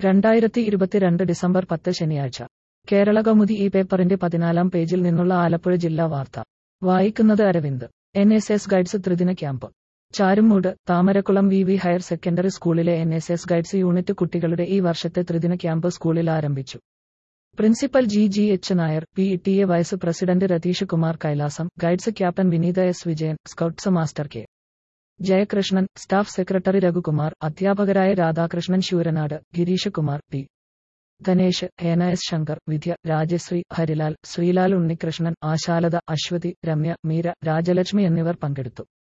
രണ്ടായിരത്തി ഇരുപത്തിരണ്ട് ഡിസംബർ പത്ത് ശനിയാഴ്ച കേരള കൗമുദി ഈ പേപ്പറിന്റെ പതിനാലാം പേജിൽ നിന്നുള്ള ആലപ്പുഴ ജില്ലാ വാർത്ത വായിക്കുന്നത് Aravind N S S guides ത്രിദിന camp Charummoodu Thamarakulam V V higher secondary സ്കൂളിലെ N S S guides unit കുട്ടികളുടെ ഈ വർഷത്തെ ത്രിദിന ക്യാമ്പ് സ്കൂളിൽ ആരംഭിച്ചു principal G G H Nair P T A vice president Ratheesh Kumar Kailasam guides captain Vineetha S Vijayan scouts master K Jayakrishnan staff secretary Raghukumar അധ്യാപകരായ Radhakrishnan Sooranad Gireesh Kumar P Dhanesh Hena S Shankar Vidya Rajasree Harilal Sreelal Unnikrishnan Ashalatha Aswathy Ramya Meera Rajalakshmi എന്നിവർ പങ്കെടുത്തു